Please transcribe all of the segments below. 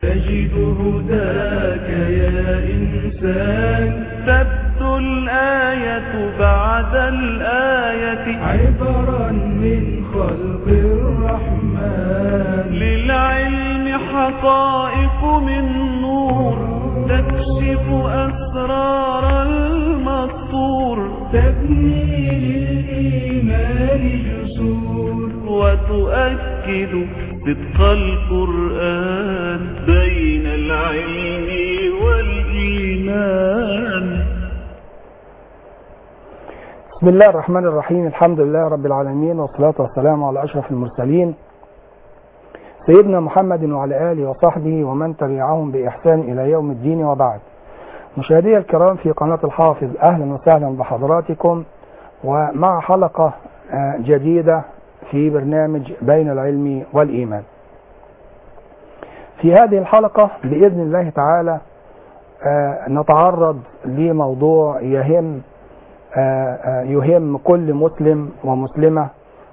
تجد هداك يا إنسان تبدو الآية بعد الآية عبرا من خلق الرحمن للعلم حقائق من نور تكشف أسرار المسطور تبني للإيمان جسور وتؤكد صدق القرآن بين العلم والإيمان بسم الله الرحمن الرحيم الحمد لله رب العالمين والصلاة والسلام على أشرف المرسلين سيدنا محمد وعلى آله وصحبه ومن تبعهم بإحسان إلى يوم الدين وبعد مشاهدي الكرام في قناة الحافظ أهلا وسهلا بحضراتكم ومع حلقة آه، جديدة في برنامج بين العلم والإيمان في هذه الحلقة بإذن الله تعالى آه، نتعرض لموضوع يهم آه، آه، يهم كل مسلم ومسلمة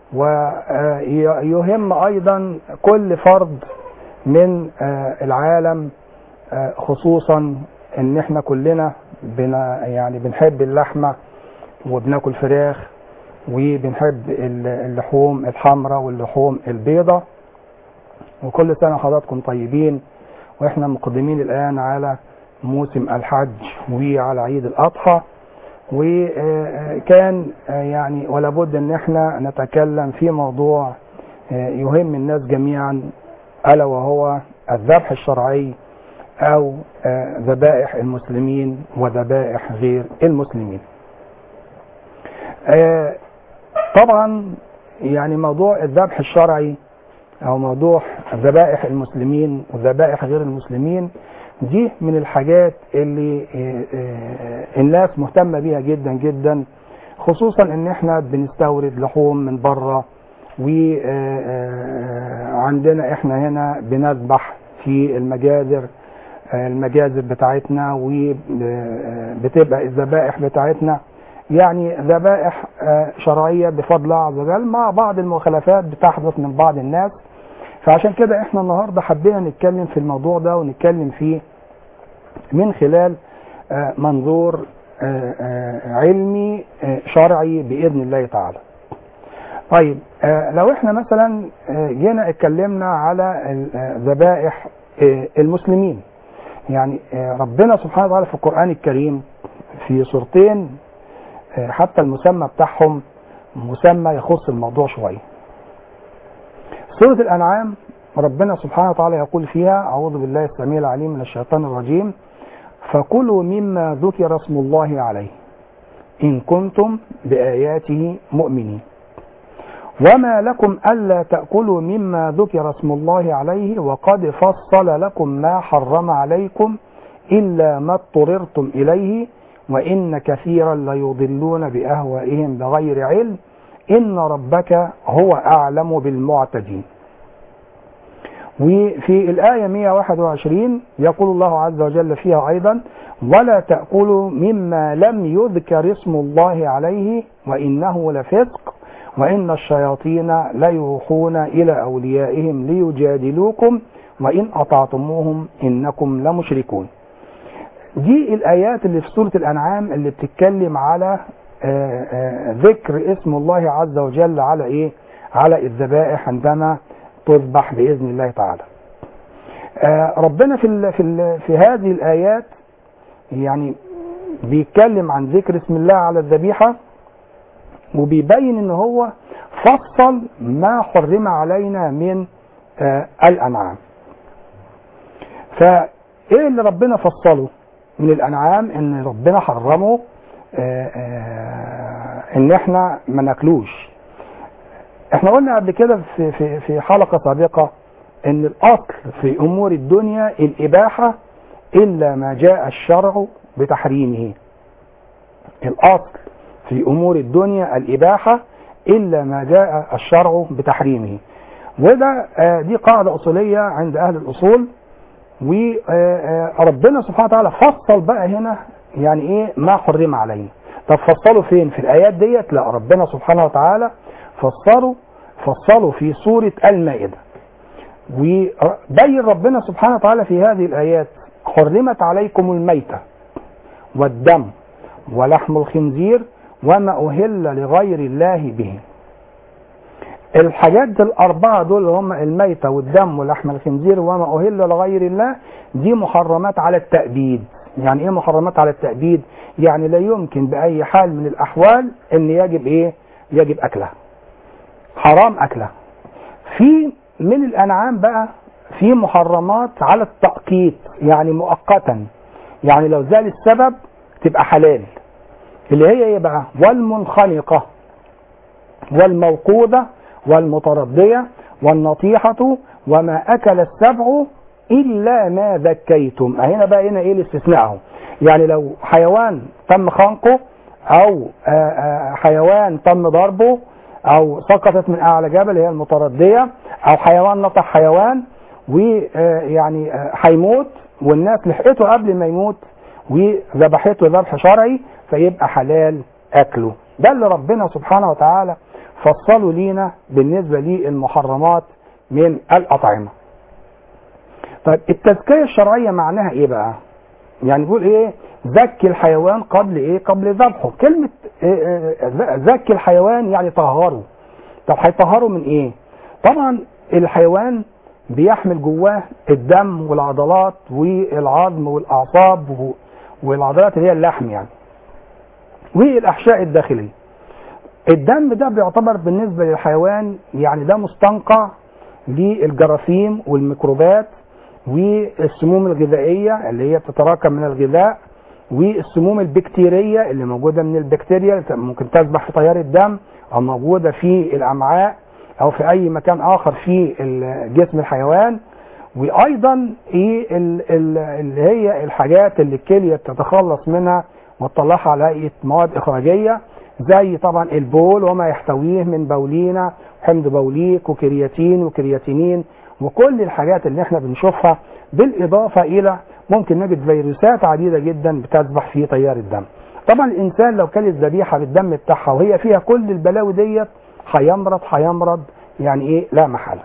ويهم أيضا كل فرد من آه، العالم آه، خصوصا ان احنا كلنا بنا يعني بنحب اللحمة وبناكل فراخ وبنحب اللحوم الحمراء واللحوم البيضاء وكل سنة حضراتكم طيبين واحنا مقدمين الآن على موسم الحج وعلى عيد الأضحى وكان يعني ولا بد ان احنا نتكلم في موضوع يهم الناس جميعا الا وهو الذبح الشرعي او ذبائح المسلمين وذبائح غير المسلمين طبعا يعني موضوع الذبح الشرعي او موضوع ذبائح المسلمين وذبائح غير المسلمين دي من الحاجات اللي الناس مهتمة بيها جدا جدا خصوصا ان احنا بنستورد لحوم من بره وعندنا احنا هنا بنذبح في المجازر المجازر بتاعتنا وبتبقى الذبائح بتاعتنا يعني ذبائح شرعية بفضل الله عز وجل مع بعض المخالفات بتحدث من بعض الناس فعشان كده احنا النهاردة حبينا نتكلم في الموضوع ده ونتكلم فيه من خلال منظور علمي شرعي بإذن الله تعالى طيب لو احنا مثلا جينا اتكلمنا على ذبائح المسلمين يعني ربنا سبحانه وتعالى في القرآن الكريم في سورتين حتى المسمى بتاعهم مسمى يخص الموضوع شوية سورة الأنعام ربنا سبحانه وتعالى يقول فيها أعوذ بالله السميع العليم من الشيطان الرجيم فكلوا مما ذكر اسم الله عليه إن كنتم بآياته مؤمنين وما لكم ألا تأكلوا مما ذكر اسم الله عليه وقد فصل لكم ما حرم عليكم إلا ما اضطررتم إليه وإن كثيرا ليضلون بأهوائهم بغير علم إن ربك هو أعلم بالمعتدين وفي الآية 121 يقول الله عز وجل فيها أيضا ولا تأكلوا مما لم يذكر اسم الله عليه وإنه لفسق وإن الشياطين ليوحون إلى أوليائهم ليجادلوكم وإن أطعتموهم إنكم لمشركون دي الآيات اللي في سورة الأنعام اللي بتتكلم على آآ آآ ذكر اسم الله عز وجل على إيه؟ على الذبائح عندما تذبح بإذن الله تعالى. ربنا في ال في ال في هذه الآيات يعني بيتكلم عن ذكر اسم الله على الذبيحة وبيبين ان هو فصل ما حرم علينا من الأنعام. فإيه اللي ربنا فصله؟ من الانعام ان ربنا حرمه آآ آآ ان احنا ما ناكلوش احنا قلنا قبل كده في, في, في حلقة سابقة ان الاصل في امور الدنيا الاباحة الا ما جاء الشرع بتحريمه الاصل في امور الدنيا الاباحة الا ما جاء الشرع بتحريمه وده دي قاعدة اصولية عند اهل الاصول وربنا سبحانه وتعالى فصل بقى هنا يعني ايه ما حرم علينا طب فصلوا فين في الايات ديت لا ربنا سبحانه وتعالى فصلوا فصلوا في سورة المائدة وبين ربنا سبحانه وتعالى في هذه الآيات حرمت عليكم الميتة والدم ولحم الخنزير وما أهل لغير الله به الحاجات الأربعة دول اللي هم الميتة والدم ولحم الخنزير وما أهل لغير الله دي محرمات على التأبيد يعني ايه محرمات على التأبيد يعني لا يمكن بأي حال من الأحوال ان يجب ايه يجب أكلها حرام أكلها في من الأنعام بقى في محرمات على التأقيت يعني مؤقتا يعني لو زال السبب تبقى حلال اللي هي ايه بقى والمنخنقة والموقوذة والمتردية والنطيحة وما أكل السبع إلا ما ذكيتم هنا بقى هنا إيه الاستثناء اهو يعني لو حيوان تم خنقه أو آآ آآ حيوان تم ضربه أو سقطت من أعلى جبل هي المتردية أو حيوان نطح حيوان ويعني هيموت والناس لحقته قبل ما يموت وذبحته ذبح شرعي فيبقى حلال أكله ده اللي ربنا سبحانه وتعالى فصلوا لينا بالنسبة للمحرمات من الأطعمة طيب التزكية الشرعية معناها ايه بقى يعني بيقول ايه زكي الحيوان قبل ايه قبل ذبحه كلمة إيه إيه زكي الحيوان يعني طهره طب هيطهره من ايه طبعا الحيوان بيحمل جواه الدم والعضلات والعظم والاعصاب والعضلات اللي هي اللحم يعني والاحشاء الداخليه الدم ده بيعتبر بالنسبه للحيوان يعني ده مستنقع للجراثيم والميكروبات والسموم الغذائيه اللي هي بتتراكم من الغذاء والسموم البكتيريه اللي موجوده من البكتيريا اللي ممكن تسبح في تيار الدم او موجوده في الامعاء او في اي مكان اخر في جسم الحيوان وايضا ايه اللي هي الحاجات اللي الكليه بتتخلص منها وتطلعها على هيئه مواد اخراجيه زي طبعا البول وما يحتويه من بولينا حمض بوليك وكرياتين وكرياتينين وكل الحاجات اللي احنا بنشوفها بالاضافه الى ممكن نجد فيروسات عديده جدا بتسبح في تيار الدم. طبعا الانسان لو كل الذبيحه بالدم بتاعها وهي فيها كل البلاوي ديت هيمرض هيمرض يعني ايه لا محاله.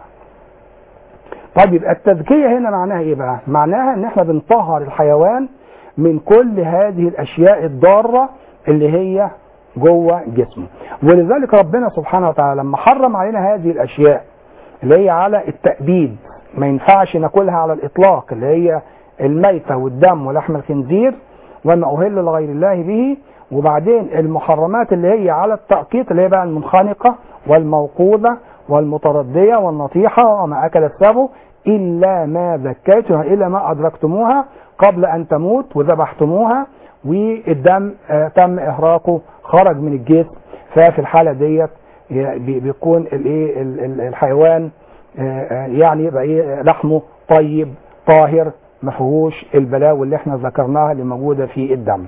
طيب يبقى التزكيه هنا معناها ايه بقى؟ معناها ان احنا بنطهر الحيوان من كل هذه الاشياء الضاره اللي هي جوه جسمه ولذلك ربنا سبحانه وتعالى لما حرم علينا هذه الاشياء اللي هي على التأبيد ما ينفعش ناكلها على الاطلاق اللي هي الميتة والدم ولحم الخنزير وما أهل لغير الله به وبعدين المحرمات اللي هي على التأقيت اللي هي بقى المنخنقة والموقوذة والمتردية والنطيحة وما أكل السبع إلا ما ذكيتها إلا ما أدركتموها قبل أن تموت وذبحتموها والدم آه تم إهراقه خرج من الجسم ففي الحالة ديت بيكون الايه الحيوان آه يعني يبقى ايه لحمه طيب طاهر ما فيهوش البلاوي اللي احنا ذكرناها اللي موجوده في الدم.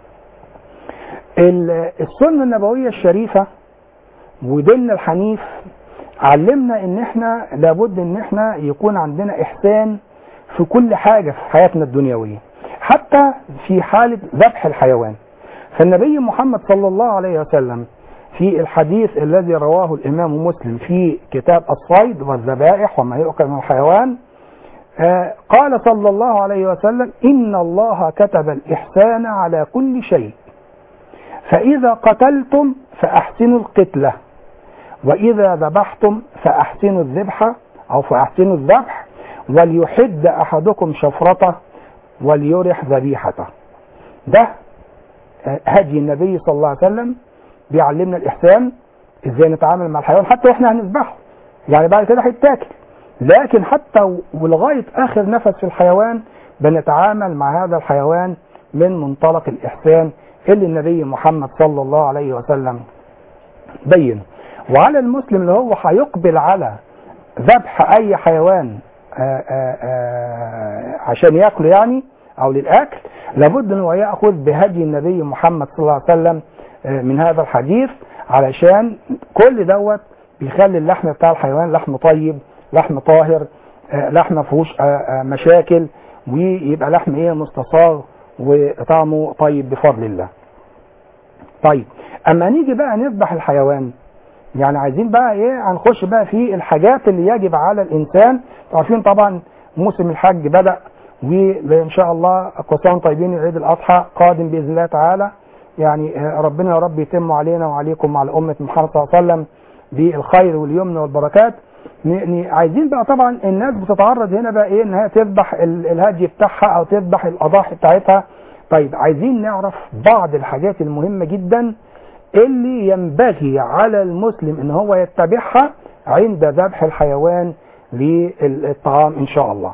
السنه النبويه الشريفه وديننا الحنيف علمنا ان احنا لابد ان احنا يكون عندنا احسان في كل حاجه في حياتنا الدنيويه حتى في حاله ذبح الحيوان. فالنبي محمد صلى الله عليه وسلم في الحديث الذي رواه الامام مسلم في كتاب الصيد والذبائح وما يؤكل من الحيوان آه قال صلى الله عليه وسلم ان الله كتب الاحسان على كل شيء فاذا قتلتم فاحسنوا القتله واذا ذبحتم فاحسنوا الذبح او فاحسنوا الذبح وليحد احدكم شفرته وليرح ذبيحته ده هدي النبي صلى الله عليه وسلم بيعلمنا الاحسان ازاي نتعامل مع الحيوان حتى واحنا هنذبحه يعني بعد كده هيتاكل لكن حتى ولغايه اخر نفس في الحيوان بنتعامل مع هذا الحيوان من منطلق الاحسان اللي النبي محمد صلى الله عليه وسلم بين وعلى المسلم اللي هو هيقبل على ذبح اي حيوان آآ آآ عشان ياكله يعني او للاكل لابد ان هو ياخذ بهدي النبي محمد صلى الله عليه وسلم من هذا الحديث علشان كل دوت بيخلي اللحم بتاع الحيوان لحم طيب لحم طاهر لحم ما فيهوش مشاكل ويبقى لحم ايه مستصاغ وطعمه طيب بفضل الله. طيب اما نيجي بقى نذبح الحيوان يعني عايزين بقى ايه هنخش بقى في الحاجات اللي يجب على الانسان عارفين طبعا موسم الحج بدا وان شاء الله كل سنه وانتم طيبين عيد الاضحى قادم باذن الله تعالى يعني آه، ربنا يا رب يتم علينا وعليكم وعلى امه محمد صلى الله عليه وسلم بالخير واليمن والبركات ن- ن- عايزين بقى طبعا الناس بتتعرض هنا بقى ايه ان هي تذبح ال- الهدي بتاعها او تذبح الاضاحي بتاعتها طيب عايزين نعرف بعض الحاجات المهمه جدا اللي ينبغي على المسلم ان هو يتبعها عند ذبح الحيوان للطعام ان شاء الله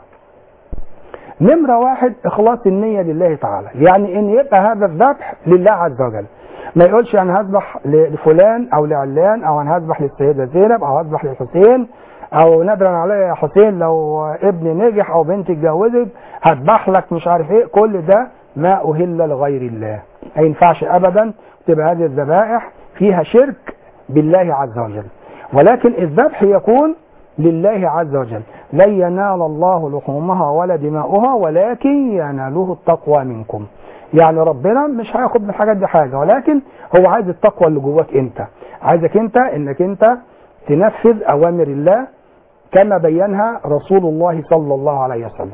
نمرة واحد إخلاص النية لله تعالى يعني إن يبقى هذا الذبح لله عز وجل ما يقولش أنا هذبح ل- لفلان أو لعلان أو أنا هذبح للسيدة زينب أو هذبح للحسين أو ندرا عليا يا حسين لو ابني نجح أو بنتي اتجوزت هذبح لك مش عارف إيه كل ده ما أهل لغير الله ما ينفعش أبدا تبقى هذه الذبائح فيها شرك بالله عز وجل ولكن الذبح يكون لله عز وجل لن ينال الله لحومها ولا دماؤها ولكن يناله التقوى منكم يعني ربنا مش هياخد من الحاجات دي حاجه ولكن هو عايز التقوى اللي جواك انت عايزك انت انك انت تنفذ اوامر الله كما بينها رسول الله صلى الله عليه وسلم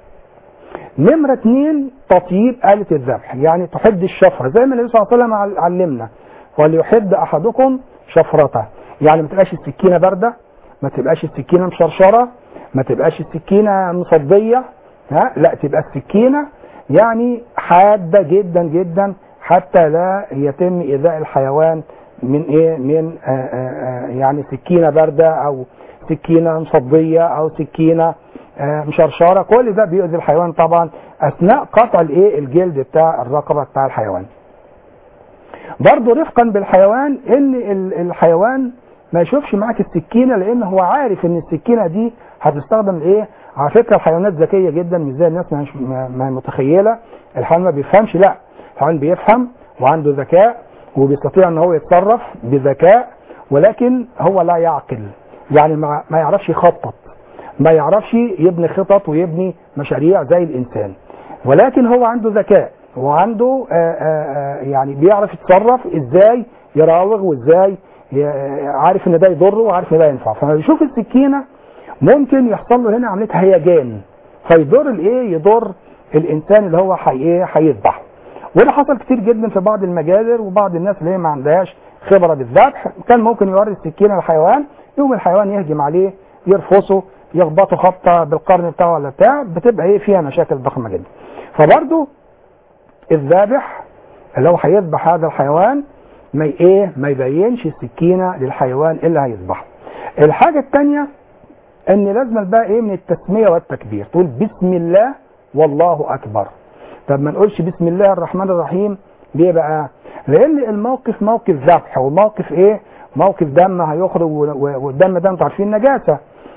نمرة اتنين تطيب آلة الذبح يعني تحد الشفرة زي ما النبي صلى الله عليه وسلم عل- علمنا وليحد أحدكم شفرته يعني ما تبقاش السكينة باردة ما تبقاش السكينة مشرشرة ما تبقاش السكينة مصدية ها لا تبقى السكينة يعني حادة جدا جدا حتى لا يتم إيذاء الحيوان من ايه من آآ آآ يعني سكينة باردة او سكينة مصدية او سكينة آه، مشرشرة كل ده بيؤذي الحيوان طبعا اثناء قطع الايه الجلد بتاع الرقبة بتاع الحيوان برضه رفقا بالحيوان ان ال- الحيوان ما يشوفش معاك السكينه لان هو عارف ان السكينه دي هتستخدم لايه على فكره الحيوانات ذكيه جدا مش زي الناس ما ما- ما هي متخيله الحيوان ما بيفهمش لا الحيوان بيفهم وعنده ذكاء وبيستطيع ان هو يتصرف بذكاء ولكن هو لا يعقل يعني ما ما يعرفش يخطط ما يعرفش يبني خطط ويبني مشاريع زي الانسان ولكن هو عنده ذكاء وعنده آآ آآ يعني بيعرف يتصرف ازاي يراوغ وازاي ي- عارف ان ده يضره وعارف ان ده ينفع فلما يشوف السكينه ممكن يحصل له هنا عمليه هيجان فيضر الايه يضر الانسان اللي هو حي ايه هيذبحه وده حصل كتير جدا في بعض المجازر وبعض الناس اللي هي ما عندهاش خبره بالذبح كان ممكن يوري السكينه للحيوان يقوم الحيوان يهجم عليه يرفصه يخبطه خبطه بالقرن بتاعه ولا بتاع بتبقى ايه فيها مشاكل ضخمه جدا فبرضه الذابح اللي هو هيذبح هذا الحيوان ما ي- ايه ما يبينش السكينه للحيوان اللي هيذبحه الحاجه الثانيه ان لازم بقى ايه من التسميه والتكبير تقول بسم الله والله اكبر طب ما نقولش بسم الله الرحمن الرحيم ليه بقى لان الموقف موقف ذبح وموقف ايه موقف دم هيخرج و- و- والدم ده انتوا عارفين نجاسه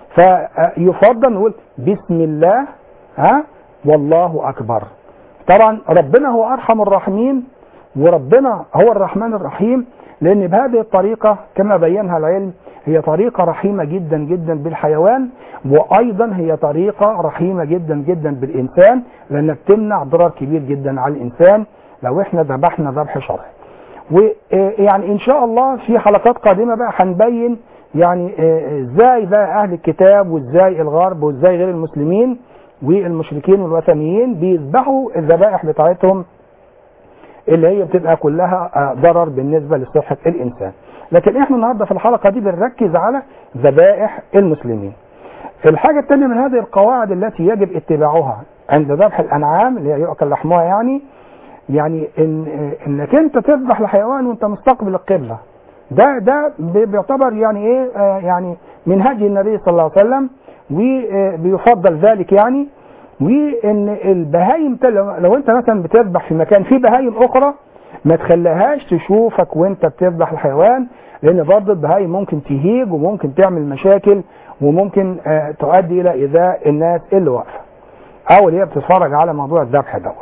فيفضل نقول بسم الله ها والله اكبر طبعا ربنا هو ارحم الراحمين وربنا هو الرحمن الرحيم لان بهذه الطريقه كما بينها العلم هي طريقه رحيمه جدا جدا بالحيوان وايضا هي طريقه رحيمه جدا جدا بالانسان لانها بتمنع ضرر كبير جدا على الانسان لو احنا ذبحنا ذبح شرعي ويعني ان شاء الله في حلقات قادمه بقى هنبين يعني آه، ازاي بقى اهل الكتاب وازاي الغرب وازاي غير المسلمين والمشركين والوثنيين بيذبحوا الذبائح بتاعتهم اللي هي بتبقى كلها آه، ضرر بالنسبه لصحه الانسان. لكن احنا النهارده في الحلقه دي بنركز على ذبائح المسلمين. الحاجه الثانيه من هذه القواعد التي يجب اتباعها عند ذبح الانعام اللي هي يؤكل لحمها يعني يعني ان انك انت تذبح الحيوان وانت مستقبل القبله ده ده بي- بيعتبر يعني ايه آه يعني من هدي النبي صلى الله عليه وسلم وبيفضل ذلك يعني وان البهايم ت- لو لو انت مثلا بتذبح في مكان فيه بهايم اخرى ما تخليهاش تشوفك وانت بتذبح الحيوان لان برضه البهايم ممكن تهيج وممكن تعمل مشاكل وممكن آه تؤدي الى ايذاء الناس اللي واقفه او اللي هي بتتفرج على موضوع الذبح دوت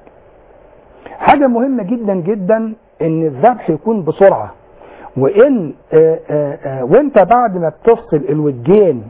حاجة مهمة جدا جدا ان الذبح يكون بسرعة وان آه، آه، آه، وانت بعد ما بتفصل الوجين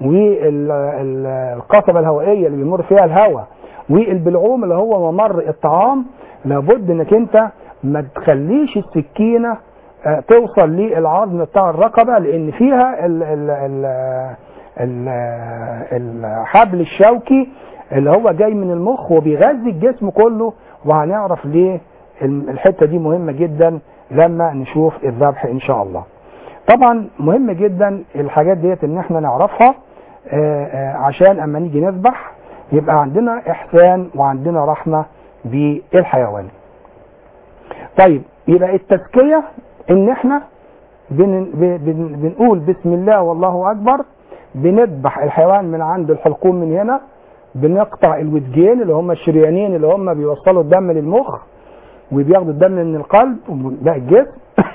والقصبة الهوائية اللي بيمر فيها الهواء والبلعوم اللي هو ممر الطعام لابد انك انت ما تخليش السكينة آه، توصل للعظم بتاع الرقبه لان فيها ال ال ال ال الحبل الشوكي اللي هو جاي من المخ وبيغذي الجسم كله وهنعرف ليه الم- الحته دي مهمه جدا لما نشوف الذبح ان شاء الله. طبعا مهم جدا الحاجات ديت ان احنا نعرفها آه، آه، عشان اما نيجي نذبح يبقى عندنا احسان وعندنا رحمه بالحيوان. طيب يبقى التزكيه ان احنا بن بن بن بنقول بسم الله والله اكبر بنذبح الحيوان من عند الحلقوم من هنا بنقطع الودجين اللي هم الشريانين اللي هم بيوصلوا الدم للمخ وبياخدوا الدم من القلب وباقي الجسم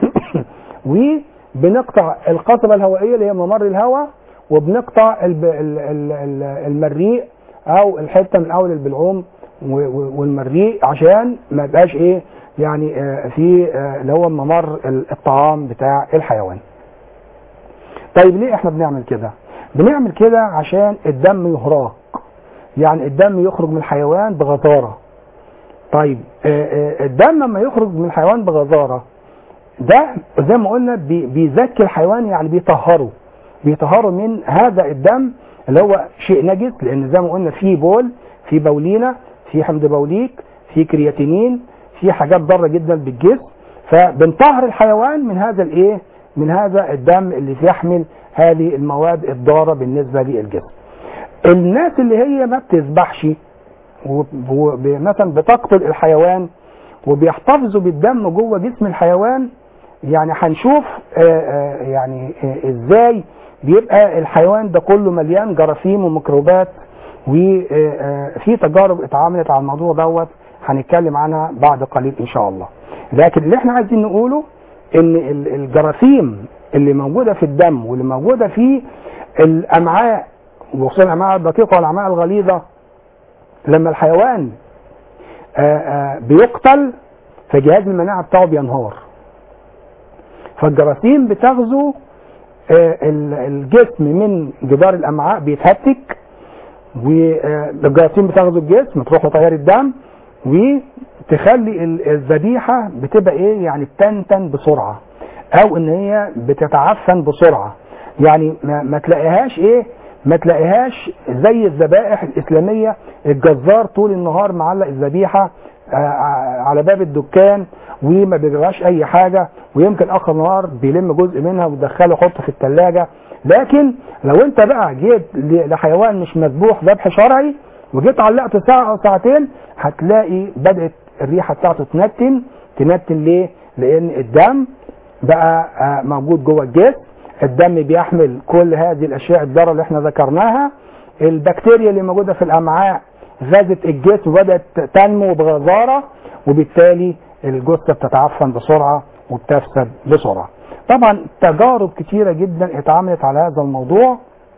وبنقطع القصبة الهوائية اللي هي ممر الهواء وبنقطع الب- ال- ال- ال- المريء او الحته من اول البلعوم و- و- والمريء عشان ما يبقاش ايه يعني آه، في آه، اللي هو ممر ال- الطعام بتاع الحيوان. طيب ليه احنا بنعمل كده؟ بنعمل كده عشان الدم يهراق. يعني الدم يخرج من الحيوان بغزاره. طيب آه، آه، الدم لما يخرج من الحيوان بغزاره ده زي ما قلنا بي- بيزكي الحيوان يعني بيطهره بيطهره من هذا الدم اللي هو شيء نجس لان زي ما قلنا في بول في بولينا في حمض بوليك في كرياتينين في حاجات ضاره جدا بالجسم فبنطهر الحيوان من هذا الايه من هذا الدم اللي بيحمل هذه المواد الضاره بالنسبه للجسم الناس اللي هي ما بتذبحش ومثلا بتقتل الحيوان وبيحتفظوا بالدم جوه جسم الحيوان يعني هنشوف آه، آه، يعني آه، ازاي بيبقى الحيوان ده كله مليان جراثيم وميكروبات وفي تجارب اتعملت على الموضوع دوت هنتكلم عنها بعد قليل ان شاء الله لكن اللي احنا عايزين نقوله ان ال- الجراثيم اللي موجوده في الدم واللي موجوده في الامعاء وخصوصا الامعاء الدقيقه والامعاء الغليظه لما الحيوان آه، آه، بيقتل فجهاز المناعه بتاعه بينهار فالجراثيم بتغزو آه، ال- الجسم من جدار الامعاء بيتهتك والجراثيم بتغزو الجسم تروح لتيار الدم وتخلي ال- الذبيحه بتبقى ايه يعني بتنتن بسرعه او ان هي بتتعفن بسرعه يعني ما, ما تلاقيهاش ايه ما تلاقيهاش زي الذبائح الاسلاميه الجزار طول النهار معلق الذبيحه آه، على باب الدكان وما بيجراش اي حاجه ويمكن اخر النهار بيلم جزء منها ويدخله يحطه في الثلاجه لكن لو انت بقى جيت ل- لحيوان مش مذبوح ذبح شرعي وجيت علقته ساعه او ساعتين هتلاقي بدات الريحه بتاعته تنتن تنتن ليه؟ لان الدم بقى آه، موجود جوه الجسم الدم بيحمل كل هذه الاشياء الضاره اللي احنا ذكرناها البكتيريا اللي موجوده في الامعاء غزت الجسم وبدات تنمو بغزاره وبالتالي الجثه بتتعفن بسرعه وبتفسد بسرعه. طبعا تجارب كتيره جدا اتعملت على هذا الموضوع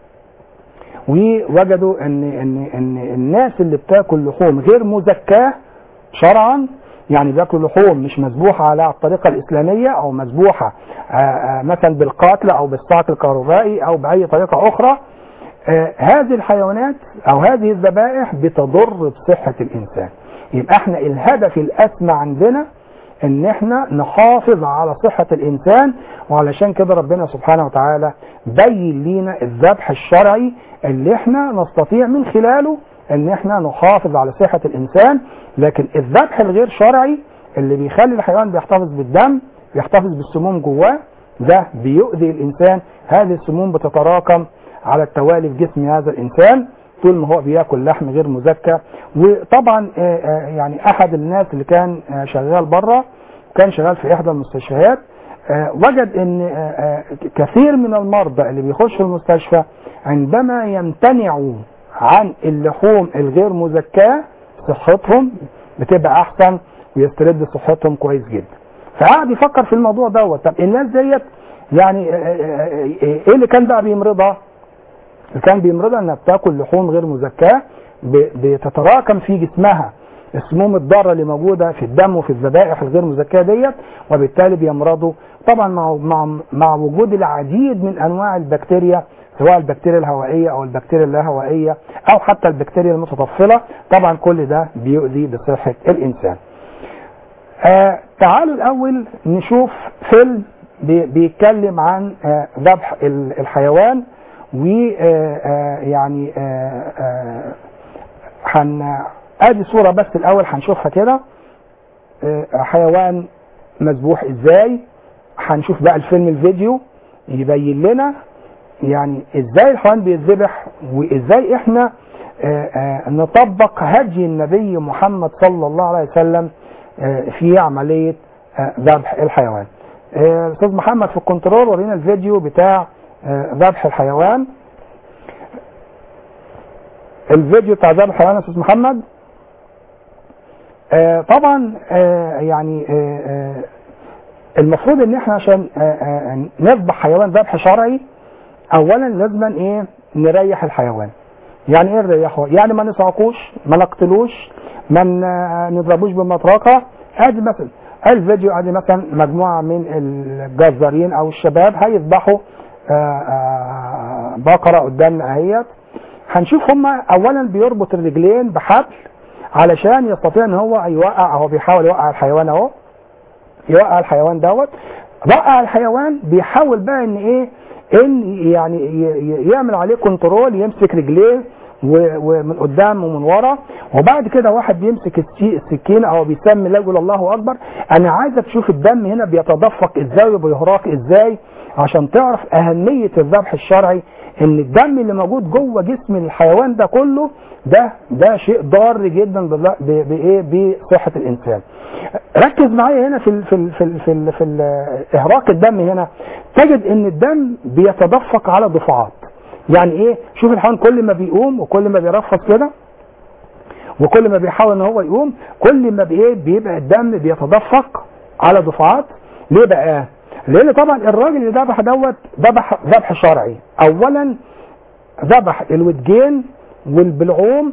ووجدوا ان ان ان الناس اللي بتاكل لحوم غير مزكاه شرعا يعني بياكلوا لحوم مش مذبوحه على الطريقه الاسلاميه او مذبوحه آه، آه، مثلا بالقتل او بالصعق الكهربائي او باي طريقه اخرى آه، هذه الحيوانات او هذه الذبائح بتضر بصحه الانسان يبقى احنا الهدف الاسمى عندنا ان احنا نحافظ على صحه الانسان وعلشان كده ربنا سبحانه وتعالى بين لينا الذبح الشرعي اللي احنا نستطيع من خلاله ان احنا نحافظ على صحه الانسان لكن الذبح الغير شرعي اللي بيخلي الحيوان بيحتفظ بالدم بيحتفظ بالسموم جواه ده بيؤذي الانسان هذه السموم بتتراكم على التوالي في جسم هذا الانسان طول ما هو بياكل لحم غير مزكى وطبعا آه، آه، يعني احد الناس اللي كان آه، شغال بره كان شغال في احدى المستشفيات آه، وجد ان آه، آه، كثير من المرضى اللي بيخشوا المستشفى عندما يمتنعوا عن اللحوم الغير مزكاه صحتهم بتبقى احسن ويسترد صحتهم كويس جدا فقعد يفكر في الموضوع دوت طب الناس ديت يعني آه، آه، آه، ايه اللي كان بقى بيمرضها اللي كان بيمرضها انها بتاكل لحوم غير مزكاه ب- بتتراكم في جسمها السموم الضاره اللي موجوده في الدم وفي الذبائح الغير مزكاه ديت وبالتالي بيمرضوا طبعا مع مع مع وجود العديد من انواع البكتيريا سواء البكتيريا الهوائيه او البكتيريا اللاهوائيه او حتى البكتيريا المتطفله طبعا كل ده بيؤذي بصحه الانسان. آه تعالوا الاول نشوف فيلم بي- بيتكلم عن آه، ذبح ال- الحيوان و آه، آه، يعني آه، آه، هن ادي صوره بس الاول هنشوفها كده آه، حيوان مذبوح ازاي هنشوف بقى الفيلم الفيديو يبين لنا يعني ازاي الحيوان بيتذبح وازاي احنا آه، آه، نطبق هدي النبي محمد صلى الله عليه وسلم آه، في عمليه آه، ذبح الحيوان. آه، الاستاذ محمد في الكنترول ورينا الفيديو بتاع آه، ذبح الحيوان. الفيديو بتاع ذبح الحيوان يا استاذ محمد. آه، طبعا آه، يعني آه، آه، المفروض ان احنا عشان آه، آه، نذبح حيوان ذبح شرعي اولا لازم ايه نريح الحيوان يعني ايه نريحه يعني ما نصعقوش ما نقتلوش ما ن- نضربوش بالمطرقه ادي مثلا الفيديو ادي مثلا مجموعه من الجزارين او الشباب هيذبحوا آه، آه، بقره قدامنا اهيت هنشوف هما اولا بيربط الرجلين بحبل علشان يستطيع ان هو يوقع هو بيحاول يوقع الحيوان اهو يوقع الحيوان دوت وقع الحيوان بيحاول بقى ان ايه ان يعني ي- ي- يعمل عليه كنترول يمسك رجليه و- ومن قدام ومن ورا وبعد كده واحد بيمسك السي- السكينه او بيسمي لا يقول الله اكبر انا عايزك تشوف الدم هنا بيتدفق ازاي وبيهراق ازاي عشان تعرف اهميه الذبح الشرعي ان الدم اللي موجود جوه جسم الحيوان ده كله ده ده شيء ضار جدا بال- ب- بايه بصحه الانسان ركز معايا هنا في ال في ال في ال في, ال في ال اهراق الدم هنا تجد ان الدم بيتدفق على دفعات يعني ايه شوف الحيوان كل ما بيقوم وكل ما بيرفض كده وكل ما بيحاول ان هو يقوم كل ما بايه بيبقى الدم بيتدفق على دفعات ليه بقى لان طبعا الراجل اللي ذبح دوت ذبح ذبح شرعي اولا ذبح الودجين والبلعوم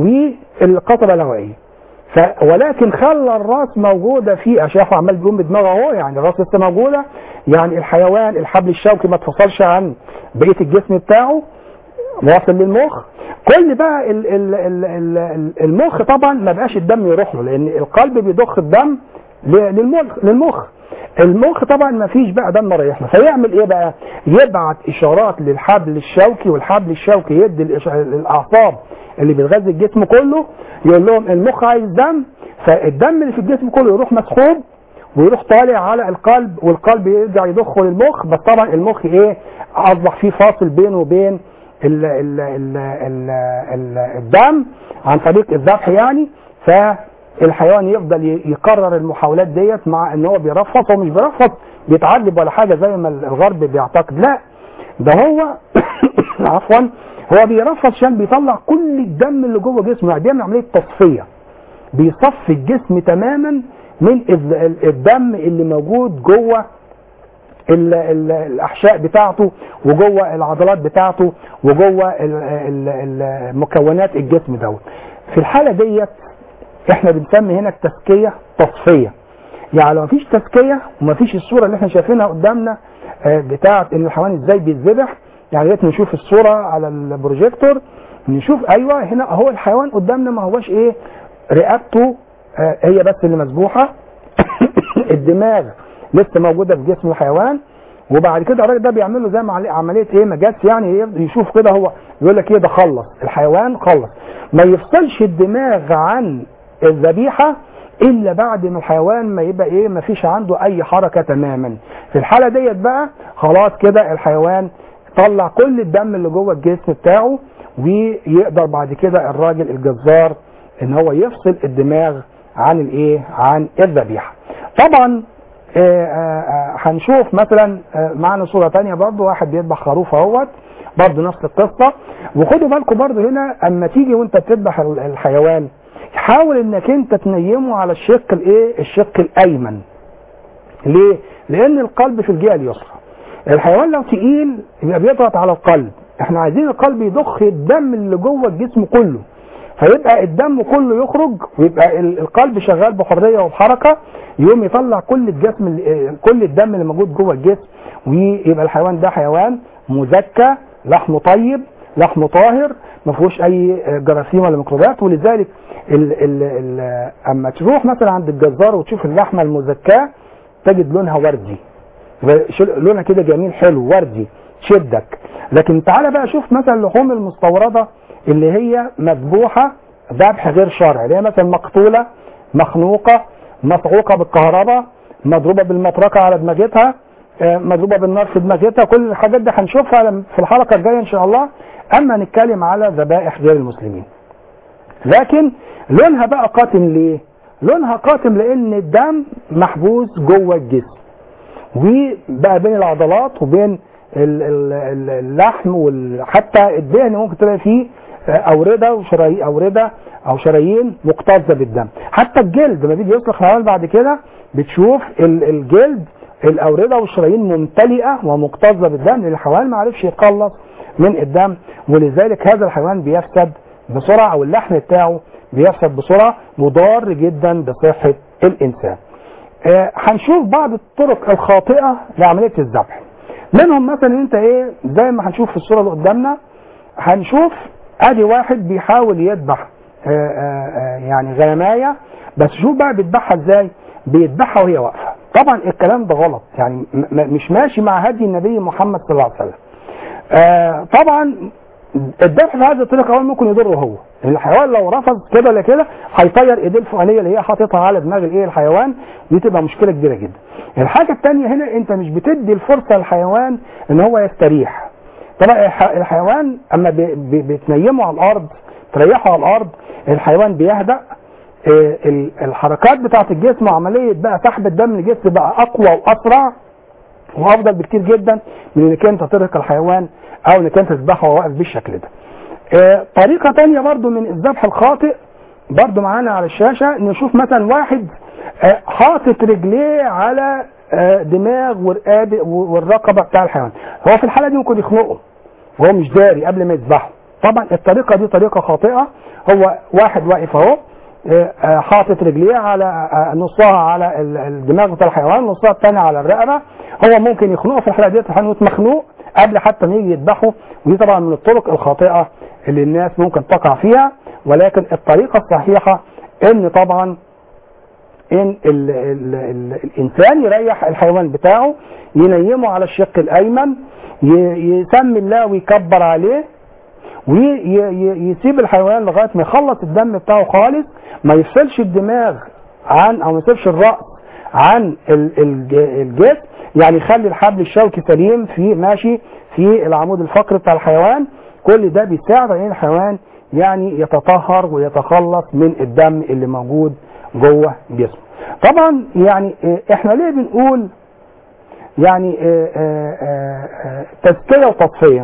والقطبه الهوائيه ف ولكن خلى الراس موجوده في اشافه عمال بيقوم بدماغه اهو يعني الراس لسه موجوده يعني الحيوان الحبل الشوكي ما اتفصلش عن بقيه الجسم بتاعه واصل للمخ كل بقى ال ال ال ال المخ طبعا ما بقاش الدم يروح له لان القلب بيضخ الدم ل- للمخ للمخ المخ طبعا ما فيش بقى دم رايح له فيعمل ايه بقى يبعت اشارات للحبل الشوكي والحبل الشوكي يدي الإش- الاعصاب اللي بتغذي الجسم كله يقول لهم المخ عايز دم فالدم اللي في الجسم كله يروح مسحوب ويروح طالع على القلب والقلب يرجع يضخه للمخ بس طبعا المخ ايه اصبح فيه فاصل بينه وبين ال ال ال ال ال الدم عن طريق الذبح يعني فالحيوان يفضل ي- يكرر المحاولات ديت مع ان هو بيرفض هو مش بيرفض بيتعذب ولا حاجه زي ما الغرب بيعتقد لا ده هو عفوا هو بيرفض عشان بيطلع كل الدم اللي جوه جسمه يعني بيعمل عمليه تصفيه بيصفي الجسم تماما من ال- ال- الدم اللي موجود جوه ال- ال- الاحشاء بتاعته وجوه العضلات بتاعته وجوه ال- ال- ال- مكونات الجسم دوت في الحاله ديت احنا بنسمي هنا التزكيه تصفيه يعني لو مفيش تزكيه ومفيش الصوره اللي احنا شايفينها قدامنا آه، بتاعه ان الحيوان ازاي بيتذبح يعني ريت نشوف الصوره على البروجيكتور نشوف ايوه هنا اهو الحيوان قدامنا ما هوش ايه رقبته آه، هي بس اللي مذبوحه الدماغ لسه موجوده في جسم الحيوان وبعد كده الراجل ده بيعمل له زي ما عليه- عمليه ايه مجاز يعني يشوف كده هو يقول لك ايه ده خلص الحيوان خلص ما يفصلش الدماغ عن الذبيحه الا بعد ما الحيوان ما يبقى ايه ما فيش عنده اي حركه تماما في الحاله ديت بقى خلاص كده الحيوان طلع كل الدم اللي جوه الجسم بتاعه ويقدر بعد كده الراجل الجزار ان هو يفصل الدماغ عن الايه عن الذبيحه طبعا آه، آه، آه، هنشوف مثلا آه، معنا صوره تانية برضو واحد بيذبح خروف اهوت برضو نفس القصه وخدوا بالكم برضو هنا اما تيجي وانت بتذبح ال- الحيوان حاول انك انت تنيمه على الشق الايه الشق الايمن ليه لان القلب في الجهه اليسرى الحيوان لو تقيل يبقى بيضغط على القلب احنا عايزين القلب يضخ الدم اللي جوه الجسم كله فيبقى الدم كله يخرج ويبقى ال- القلب شغال بحريه وبحركه يقوم يطلع كل الجسم اللي- كل الدم اللي موجود جوه الجسم ويبقى الحيوان ده حيوان مزكى لحمه طيب لحمه طاهر ما فيهوش اي جراثيم ولا ميكروبات ولذلك ال ال ال اما تروح مثلا عند الجزار وتشوف اللحمه المزكاه تجد لونها وردي يبقى شل- لونها كده جميل حلو وردي تشدك لكن تعالى بقى شوف مثلا اللحوم المستورده اللي هي مذبوحه ذبح غير شرعي اللي هي مثلا مقتوله مخنوقه مصعوقه بالكهرباء مضروبه بالمطرقه على دماغتها آه، مضروبه بالنار في دماغتها كل الحاجات دي هنشوفها لم- في الحلقه الجايه ان شاء الله اما نتكلم على ذبائح غير المسلمين لكن لونها بقى قاتم ليه لونها قاتم لان الدم محبوس جوه الجسم وبقى بين العضلات وبين ال- ال- ال- اللحم وحتى الدهن ممكن تلاقي فيه أوردة وشرايين أوردة أو شرايين مكتظة بالدم حتى الجلد لما بيجي يسلخ الحيوان بعد كده بتشوف ال- الجلد الأوردة والشرايين ممتلئة ومكتظة بالدم لأن الحيوان ما عرفش يتخلص من الدم ولذلك هذا الحيوان بيفسد بسرعة أو اللحم بتاعه بيفسد بسرعة مضار جدا بصحة الإنسان آه، هنشوف بعض الطرق الخاطئة لعملية الذبح منهم مثلا انت ايه زي ما هنشوف في الصورة اللي قدامنا هنشوف ادي واحد بيحاول يذبح آه، آه، آه، يعني غنماية بس شوف بقى بيذبحها ازاي بيذبحها وهي واقفة طبعا الكلام ده غلط يعني م- م- مش ماشي مع هدي النبي محمد صلى الله عليه وسلم آه، طبعا الذبح بهذه الطريقه اول ممكن يضره هو الحيوان لو رفض كده ولا كده هيطير ايديه الفوقانيه اللي هي حاططها على دماغ الايه الحيوان دي تبقى مشكله كبيره جدا الحاجه الثانيه هنا انت مش بتدي الفرصه للحيوان ان هو يستريح طبعا الح- الحيوان اما ب- ب- بتنيمه على الارض تريحه على الارض الحيوان بيهدأ آه، ال- الحركات بتاعه الجسم وعمليه بقى سحب الدم من الجسم بقى اقوى واسرع وافضل بكتير جدا من انك انت ترهق الحيوان او انك انت تذبحه وهو واقف بالشكل ده. آه، طريقة تانية برضو من الذبح الخاطئ برضو معانا على الشاشة نشوف مثلا واحد آه، حاطط رجليه على آه، دماغ ورقاب- والرقبة بتاع الحيوان هو في الحالة دي ممكن يخنقه وهو مش داري قبل ما يذبحه طبعا الطريقة دي طريقة خاطئة هو واحد واقف اهو آه، آه، حاطط رجليه على آه، نصها على ال- الدماغ بتاع الحيوان نصها الثاني على الرقبة هو ممكن يخنقه في الحالة دي الحيوان مخنوق قبل حتى ما يجي يذبحه ودي طبعا من الطرق الخاطئة اللي الناس ممكن تقع فيها ولكن الطريقة الصحيحة ان طبعا ان ال ال ال الانسان يريح الحيوان بتاعه ينيمه على الشق الايمن ي- يسمي الله ويكبر عليه ويسيب الحيوان لغايه ما يخلص الدم بتاعه خالص ما يفصلش الدماغ عن او ما يسيبش الراس عن ال- الج- الجسم يعني يخلي الحبل الشوكي سليم في ماشي في العمود الفقري بتاع الحيوان كل ده بيساعد ان الحيوان يعني يتطهر ويتخلص من الدم اللي موجود جوه جسمه طبعا يعني آه، احنا ليه بنقول يعني آه، آه، آه، آه، تزكيه وتصفيه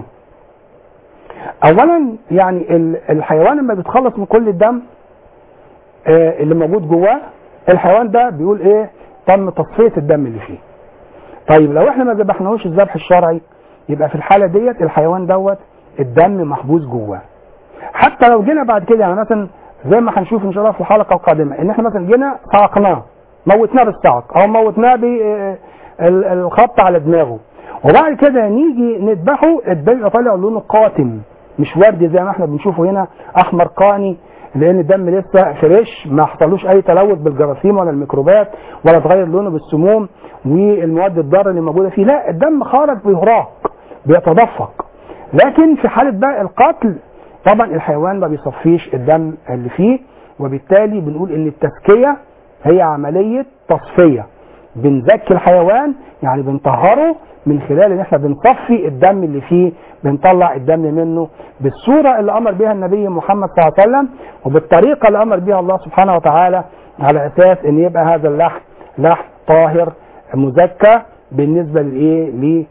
اولا يعني ال- الحيوان لما بيتخلص من كل الدم آه، اللي موجود جواه الحيوان ده بيقول ايه تم تصفيه الدم اللي فيه طيب لو احنا ما ذبحناهوش الذبح الشرعي يبقى في الحاله ديت الحيوان دوت الدم محبوس جواه حتى لو جينا بعد كده يعني مثلا زي ما هنشوف ان شاء الله في الحلقه القادمه ان احنا مثلا جينا صعقناه موتناه بالصعق او موتناه بالخبط على دماغه وبعد كده نيجي نذبحه الدم يبقى طالع لونه قاتم مش وردي زي ما احنا بنشوفه هنا احمر قاني لان الدم لسه فريش ما حصلوش اي تلوث بالجراثيم ولا الميكروبات ولا اتغير لونه بالسموم والمواد الضاره اللي موجوده فيه لا الدم خارج بيهراق بيتدفق لكن في حاله بقى القتل طبعا الحيوان ما بيصفيش الدم اللي فيه وبالتالي بنقول ان التزكيه هي عمليه تصفيه بنزكي الحيوان يعني بنطهره من خلال ان احنا بنصفي الدم اللي فيه بنطلع الدم منه بالصوره اللي امر بها النبي محمد صلى الله عليه وسلم وبالطريقه اللي امر بها الله سبحانه وتعالى على اساس ان يبقى هذا اللحم لحم طاهر مزكى بالنسبه لايه ل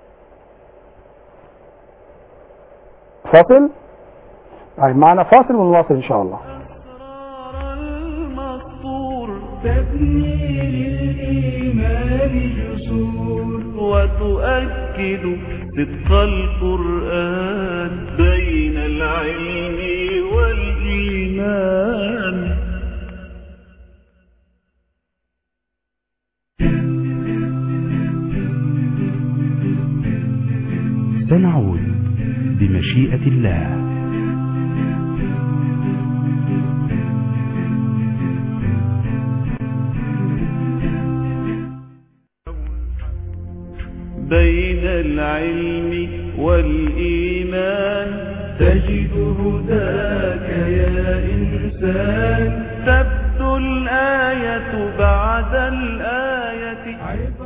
فاصل طيب معنا فاصل ونواصل ان شاء الله أسرار المسطور تبني للإيمان جسور وتؤكد صدق القرآن بين العلم والإيمان سنعود بمشيئة الله بين العلم والإيمان تجد هداك يا إنسان تبدو الآية بعد الآية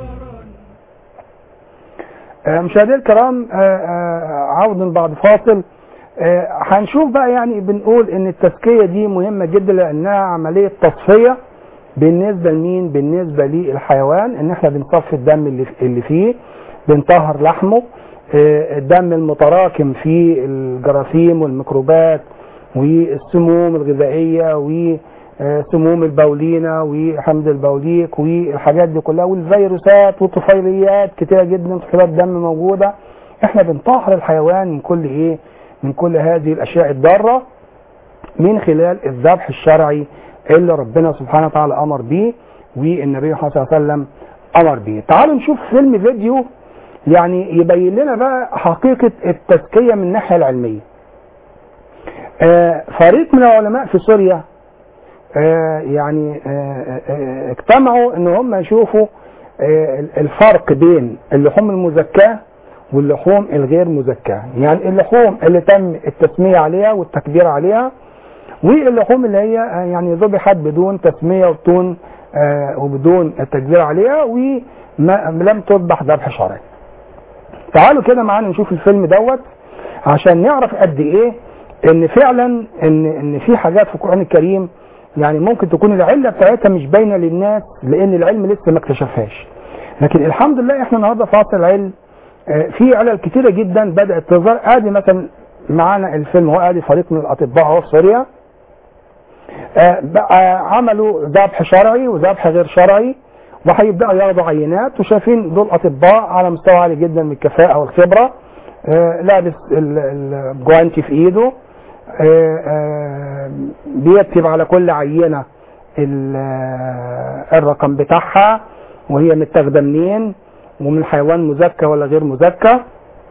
آه، مشاهدينا الكرام آه، آه، عودا بعد فاصل آه، هنشوف بقى يعني بنقول ان التزكيه دي مهمه جدا لانها عمليه تصفيه بالنسبه لمين؟ بالنسبه للحيوان ان احنا بنصفي الدم اللي اللي فيه بنطهر لحمه آه، الدم المتراكم في الجراثيم والميكروبات والسموم الغذائيه وسموم البولينه وحمض البوليك والحاجات دي كلها والفيروسات والطفيليات كتيره جدا طفيلات دم موجوده احنا بنطهر الحيوان من كل ايه؟ من كل هذه الاشياء الضاره من خلال الذبح الشرعي اللي ربنا سبحانه وتعالى امر بيه والنبي صلى الله عليه وسلم امر بيه. تعالوا نشوف فيلم فيديو يعني يبين لنا بقى حقيقه التزكيه من الناحيه العلميه. آه فريق من العلماء في سوريا آه يعني آه آه اجتمعوا ان هم يشوفوا آه الفرق بين اللحوم المزكاه واللحوم الغير مزكاه يعني اللحوم اللي تم التسميه عليها والتكبير عليها واللحوم اللي هي آه، يعني ذبحت بدون تسميه وبدون آه وبدون التكبير عليها ولم تذبح ذبح شرعي. تعالوا كده معانا نشوف الفيلم دوت عشان نعرف قد ايه ان فعلا ان ان في حاجات في القران الكريم يعني ممكن تكون العله بتاعتها مش باينه للناس لان العلم لسه ما اكتشفهاش. لكن الحمد لله احنا النهارده في عصر العلم آه، في علل كتيره جدا بدات تظهر ادي مثلا معانا الفيلم هو ادي فريق من الاطباء اهو في سوريا آه، بقى عملوا ذبح شرعي وذبح غير شرعي وهيبداوا ياخدوا عينات وشايفين دول اطباء على مستوى عالي جدا من الكفاءه والخبره آه، لابس ال- الجوانتي في ايده آه، آه، بيكتب على كل عينه ال- آه، الرقم بتاعها وهي متاخده منين ومن حيوان مزكى ولا غير مزكى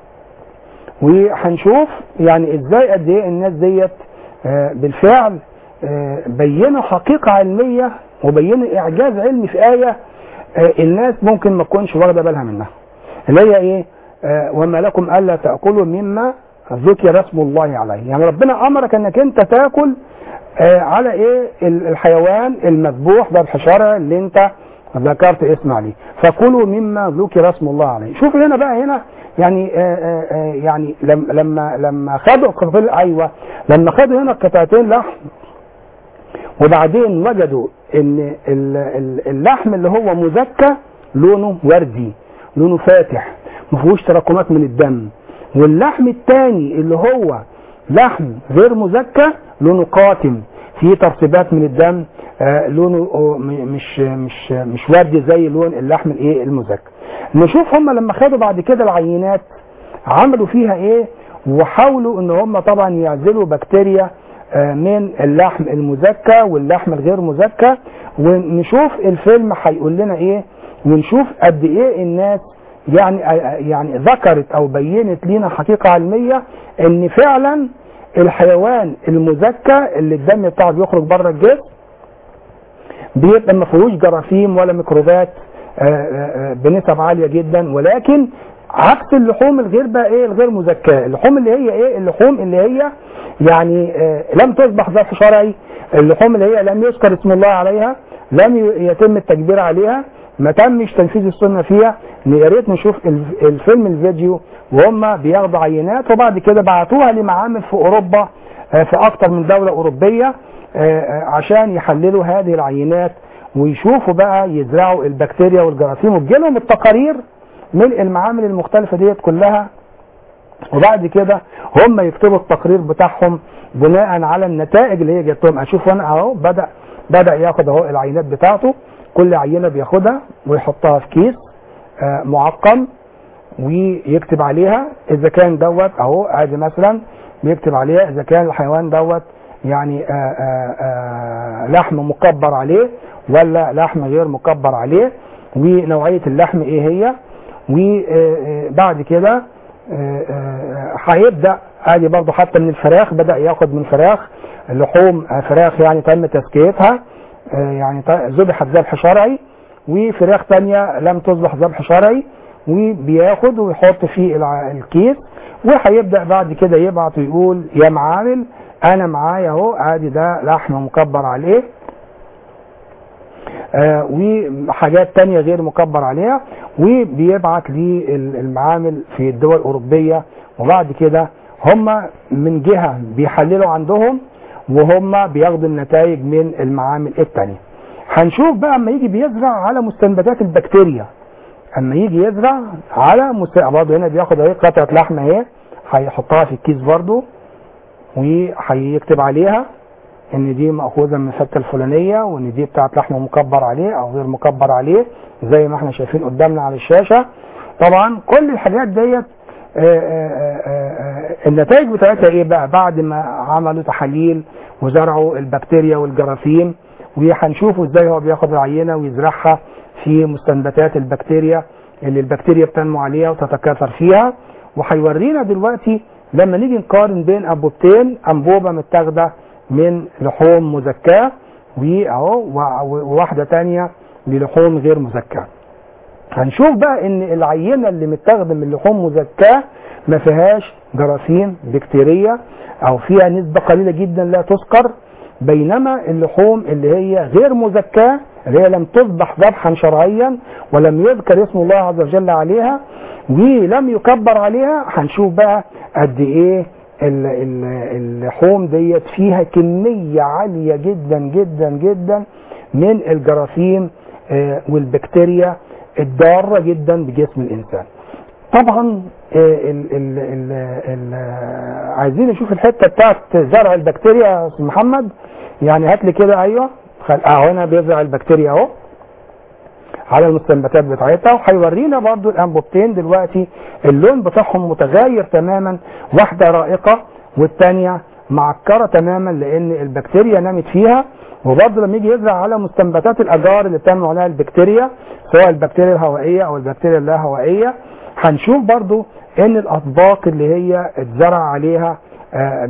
وهنشوف يعني ازاي قد ايه الناس ديت آه، بالفعل آه، بينوا حقيقه علميه وبينوا اعجاز علمي في ايه آه، الناس ممكن ما تكونش واخده بالها منها اللي هي ايه آه، وما لكم الا تاكلوا مما ذكر اسم الله عليه يعني ربنا امرك انك انت تاكل آه، على ايه ال- الحيوان المذبوح ذبح شرعي اللي انت ذكرت اسم عليه فكلوا مما ذكر اسم الله عليه شوف هنا بقى هنا يعني آه آه آه يعني لما لما لما خدوا قطعتين ايوه لما خدوا هنا قطعتين لحم وبعدين وجدوا ان ال- ال- اللحم اللي هو مزكى لونه وردي لونه فاتح ما فيهوش تراكمات من الدم واللحم الثاني اللي هو لحم غير مزكى لونه قاتم فيه ترسبات من الدم آه لونه آه، م- مش مش مش وردي زي لون اللحم الايه المزكى نشوف هم لما خدوا بعد كده العينات عملوا فيها ايه وحاولوا ان هم طبعا يعزلوا بكتيريا آه، من اللحم المزكى واللحم الغير مزكى ونشوف الفيلم هيقول لنا ايه ونشوف قد ايه الناس يعني يعني ذكرت او بينت لنا حقيقه علميه ان فعلا الحيوان المزكى اللي الدم بتاعه بيخرج بره الجسم بيبقى ما فيهوش جراثيم ولا ميكروبات آه، آه، آه، بنسب عاليه جدا ولكن عكس اللحوم الغير بقى ايه الغير مزكاه اللحوم اللي هي ايه اللحوم اللي هي يعني آه، لم تصبح ذبح شرعي اللحوم اللي هي لم يذكر اسم الله عليها لم ي- يتم التكبير عليها ما تمش تنفيذ السنه فيها يا ريت نشوف الف- الفيلم الفيديو وهم بياخدوا عينات وبعد كده بعتوها لمعامل في اوروبا آه، في اكتر من دوله اوروبيه آه، آه، عشان يحللوا هذه العينات ويشوفوا بقى يزرعوا البكتيريا والجراثيم وتجيلهم التقارير من المعامل المختلفه ديت كلها وبعد كده هم يكتبوا التقرير بتاعهم بناء على النتائج اللي هي جات لهم اشوف انا اهو بدا بدا ياخد اهو العينات بتاعته كل عينه بياخدها ويحطها في كيس آه، معقم ويكتب عليها اذا كان دوت اهو ادي مثلا بيكتب عليها اذا كان الحيوان دوت يعني آآ آآ لحم مكبر عليه ولا لحم غير مكبر عليه ونوعيه اللحم ايه هي وبعد كده آه، آه، هيبدا ادي برضه حتى من الفراخ بدا ياخد من فراخ لحوم آه، فراخ يعني تم تزكيتها آه، يعني ت- ذبحت ذبح شرعي وفراخ تانية لم تذبح ذبح شرعي وبياخد ويحط فيه الع- الكيس وهيبدا بعد كده يبعت ويقول يا معامل انا معايا اهو ادي ده لحم مكبر عليه آه وحاجات تانية غير مكبر عليها وبيبعت للمعامل في الدول الأوروبية وبعد كده هم من جهة بيحللوا عندهم وهم بياخدوا النتائج من المعامل التانية هنشوف بقى اما يجي بيزرع على مستنبتات البكتيريا اما يجي يزرع على مست... برضه هنا بياخد اهي قطعة لحمة اهي هيحطها في الكيس برضه وهيكتب عليها ان دي مأخوذة من الحتة الفلانية وان دي بتاعت لحم مكبر عليه او غير مكبر عليه زي ما احنا شايفين قدامنا على الشاشة طبعا كل الحاجات ديت آه، آه، آه، آه، النتائج بتاعتها ايه بقى بعد ما عملوا تحاليل وزرعوا البكتيريا والجراثيم وهنشوفوا ازاي هو بياخد العينة ويزرعها في مستنبتات البكتيريا اللي البكتيريا بتنمو عليها وتتكاثر فيها وهيورينا دلوقتي لما نيجي نقارن بين انبوبتين انبوبه متاخده من لحوم مزكاه واهو و- وواحده تانية للحوم غير مزكاه. هنشوف بقى ان العينه اللي متاخده من لحوم مزكاه ما فيهاش جراثيم بكتيريه او فيها نسبه قليله جدا لا تذكر بينما اللحوم اللي هي غير مزكاه اللي هي لم تذبح ذبحا شرعيا ولم يذكر اسم الله عز وجل عليها ولم يكبر عليها هنشوف بقى قد ايه ال- ال- اللحوم ديت فيها كميه عاليه جدا جدا جدا من الجراثيم آه، والبكتيريا الضاره جدا بجسم الانسان. طبعا آه، ال ال ال ال عايزين نشوف الحته بتاعت زرع البكتيريا يا استاذ محمد يعني هات لي كده ايوه خل... اهو هنا بيزرع البكتيريا اهو على المستنبتات بتاعتها وهيورينا برضو الانبوبتين دلوقتي اللون بتاعهم متغير تماما واحده رائقه والثانيه معكره تماما لان البكتيريا نامت فيها وبرضه لما يجي يزرع على مستنبتات الاجار اللي بتنمو عليها البكتيريا سواء البكتيريا الهوائيه او البكتيريا اللا هوائيه هنشوف برضه ان الاطباق اللي هي اتزرع عليها آه،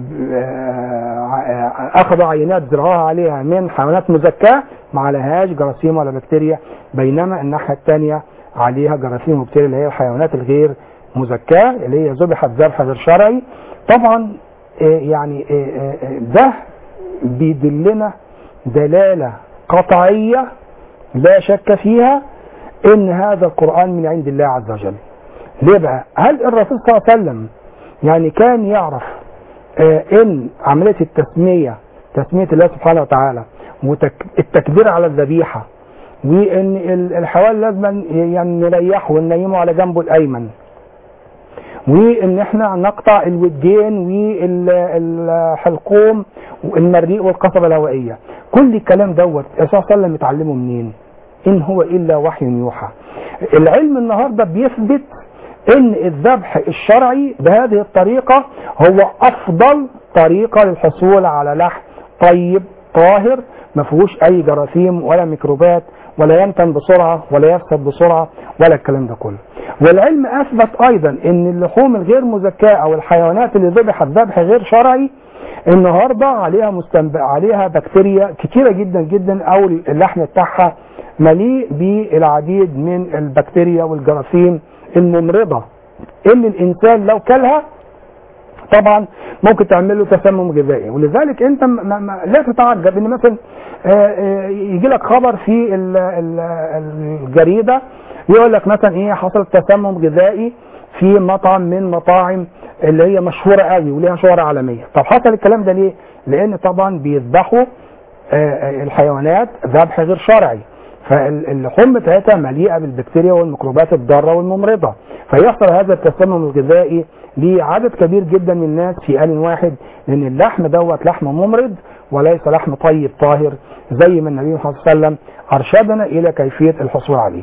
آه، اخذوا عينات زرعوها عليها من حيوانات مزكاه ما عليهاش جراثيم ولا بكتيريا بينما الناحيه الثانيه عليها جراثيم وبكتيريا اللي هي الحيوانات الغير مزكاه اللي هي ذبحت ذبح غير شرعي طبعا آه، يعني آه، آه، آه، ده بيدلنا دلاله قطعيه لا شك فيها ان هذا القران من عند الله عز وجل ليه بقى هل الرسول صلى الله عليه وسلم يعني كان يعرف آه، ان عمليه التسميه تسميه الله سبحانه وتعالى والتكبير على الذبيحه وان ال- الحيوان لازم يعني نريحه وننيمه على جنبه الايمن وان احنا نقطع الودين والحلقوم والمريء والقصبه الهوائيه كل الكلام دوت الرسول صلى الله عليه وسلم اتعلمه منين ان هو الا وحي يوحى العلم النهارده بيثبت ان الذبح الشرعي بهذه الطريقه هو افضل طريقه للحصول على لحم طيب طاهر ما فيهوش اي جراثيم ولا ميكروبات ولا ينتن بسرعه ولا يفسد بسرعه ولا الكلام ده كله والعلم اثبت ايضا ان اللحوم الغير مزكاه او الحيوانات اللي ذبحت ذبح غير شرعي النهارده عليها مستنبع عليها بكتيريا كتيره جدا جدا او اللحم بتاعها مليء بالعديد من البكتيريا والجراثيم الممرضه اللي الانسان لو كلها طبعا ممكن تعمل له تسمم غذائي ولذلك انت ما ما لا تتعجب ان مثلا يجي لك خبر في ال- ال- الجريده يقول لك مثلا ايه حصل تسمم غذائي في مطعم من مطاعم اللي هي مشهوره قوي وليها شهره عالميه طب حصل الكلام ده ليه لان طبعا بيذبحوا آه، آه، الحيوانات ذبح غير شرعي فاللحوم بتاعتها مليئه بالبكتيريا والميكروبات الضاره والممرضه فيحصل هذا التسمم الغذائي لعدد كبير جدا من الناس في آن واحد لان اللحم دوت لحم ممرض وليس لحم طيب طاهر زي ما النبي صلى الله عليه وسلم ارشدنا الى كيفيه الحصول عليه.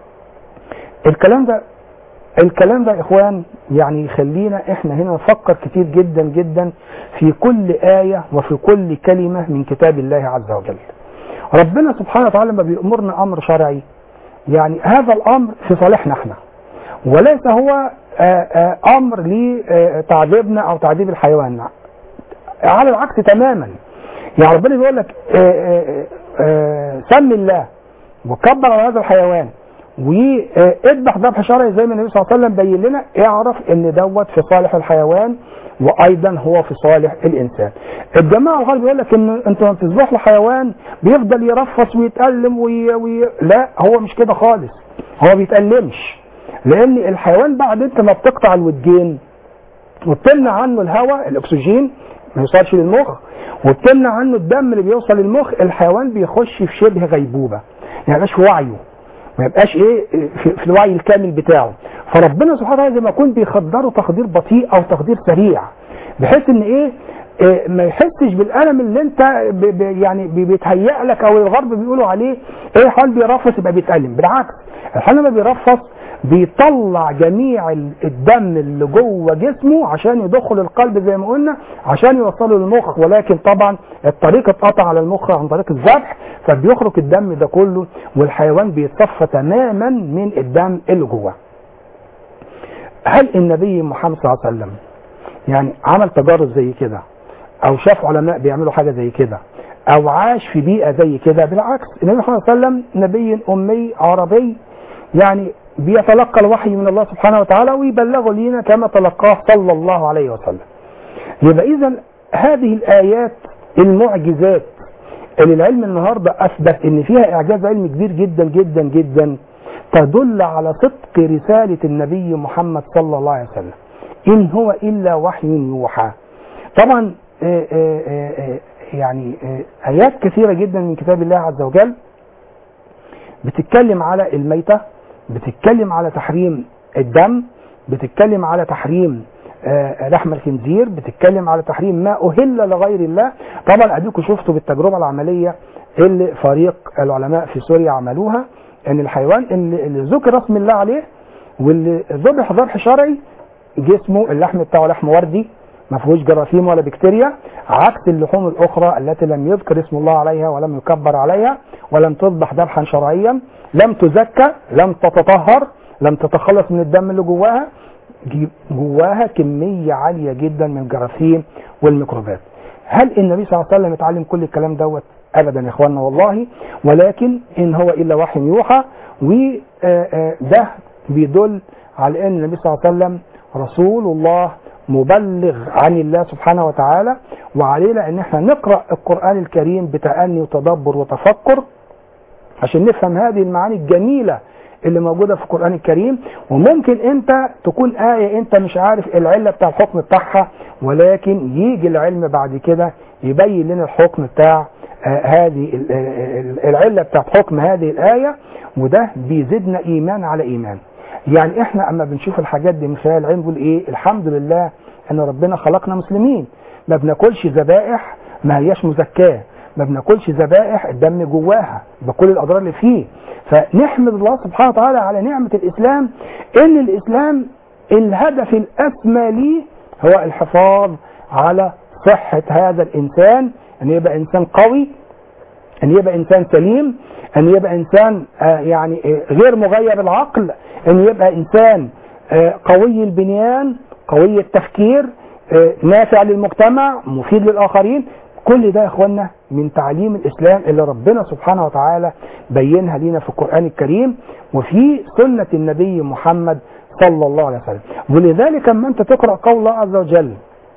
الكلام ده الكلام ده يا اخوان يعني يخلينا احنا هنا نفكر كتير جدا جدا في كل آية وفي كل كلمة من كتاب الله عز وجل ربنا سبحانه وتعالى لما بيأمرنا أمر شرعي يعني هذا الأمر في صالحنا احنا وليس هو آه، آه، أمر لتعذيبنا أو تعذيب الحيوان على العكس تماما يعني ربنا بيقول لك آه، آه، آه، سم الله وكبر على هذا الحيوان واذبح ذبح شرعي زي ما النبي صلى الله عليه وسلم بين لنا اعرف ان دوت في صالح الحيوان وايضا هو في صالح الانسان. الجماعه الغرب يقول لك ان انت لما بتذبح لحيوان بيفضل يرفص ويتالم وي... وي... لا هو مش كده خالص هو بيتالمش لان الحيوان بعد انت ما بتقطع الودجين وبتمنع عنه الهواء الاكسجين ما يوصلش للمخ وبتمنع عنه الدم اللي بيوصل للمخ الحيوان بيخش في شبه غيبوبه ما يبقاش في وعيه ما يبقاش ايه في, في الوعي الكامل بتاعه فربنا سبحانه وتعالى زي ما يكون بيخدره تخدير بطيء او تخدير سريع بحيث ان ايه إيه ما يحسش بالالم اللي انت ب ب يعني ب- بيتهيأ لك او الغرب بيقولوا عليه ايه حال بيرفص يبقى بيتألم بالعكس الحال لما بيرفص بيطلع جميع ال- الدم اللي جوه جسمه عشان يدخل القلب زي ما قلنا عشان يوصله للمخ ولكن طبعا الطريق اتقطع على المخ عن طريق الذبح فبيخرج الدم ده كله والحيوان بيتصفى تماما من الدم اللي جواه. هل النبي محمد صلى الله عليه وسلم يعني عمل تجارب زي كده او شاف علماء بيعملوا حاجه زي كده او عاش في بيئه زي كده بالعكس النبي محمد صلى الله عليه وسلم نبي امي عربي يعني بيتلقى الوحي من الله سبحانه وتعالى ويبلغه لينا كما تلقاه صلى الله عليه وسلم يبقى اذا هذه الايات المعجزات اللي العلم النهارده اثبت ان فيها اعجاز علمي كبير جدا جدا جدا تدل على صدق رساله النبي محمد صلى الله عليه وسلم ان هو الا وحي يوحى طبعا آه، آه، آه، آه، يعني آه، ايات كثيره جدا من كتاب الله عز وجل بتتكلم على الميته بتتكلم على تحريم الدم بتتكلم على تحريم آه، لحم الخنزير بتتكلم على تحريم ما اهل لغير الله طبعا اديكم شفتوا بالتجربه العمليه اللي فريق العلماء في سوريا عملوها ان الحيوان اللي, اللي ذكر اسم الله عليه واللي ذبح ذبح شرعي جسمه اللحم بتاعه لحم وردي ما فيهوش جراثيم ولا بكتيريا عكس اللحوم الاخرى التي لم يذكر اسم الله عليها ولم يكبر عليها ولم تذبح ذبحا شرعيا لم تزكى لم تتطهر لم تتخلص من الدم اللي جواها جي- جواها كميه عاليه جدا من الجراثيم والميكروبات هل النبي صلى الله عليه وسلم اتعلم كل الكلام دوت ابدا يا اخواننا والله ولكن ان هو الا وحي يوحى وده بيدل على ان النبي صلى الله عليه وسلم رسول الله مبلغ عن الله سبحانه وتعالى وعلينا ان احنا نقرا القران الكريم بتأني وتدبر وتفكر عشان نفهم هذه المعاني الجميله اللي موجوده في القران الكريم وممكن انت تكون ايه انت مش عارف العله بتاع الحكم بتاعها ولكن يجي العلم بعد كده يبين لنا الحكم بتاع آه، هذه ال- ال- العله بتاعت حكم هذه الايه وده بيزيدنا ايمان على ايمان يعني احنا اما بنشوف الحاجات دي من خلال العلم بنقول ايه الحمد لله ان ربنا خلقنا مسلمين ما بناكلش ذبائح ما هياش مزكاه ما بناكلش ذبائح الدم جواها بكل الاضرار اللي فيه فنحمد الله سبحانه وتعالى على نعمه الاسلام ان الاسلام الهدف الاسمى ليه هو الحفاظ على صحه هذا الانسان ان يبقى انسان قوي ان يبقى انسان سليم ان يبقى انسان آه، يعني آه، غير مغيب العقل ان يبقى انسان آه، قوي البنيان قوي التفكير آه، نافع للمجتمع مفيد للاخرين كل ده يا اخوانا من تعليم الاسلام اللي ربنا سبحانه وتعالى بينها لنا في القران الكريم وفي سنه النبي محمد صلى الله عليه وسلم ولذلك اما انت تقرا قول الله عز وجل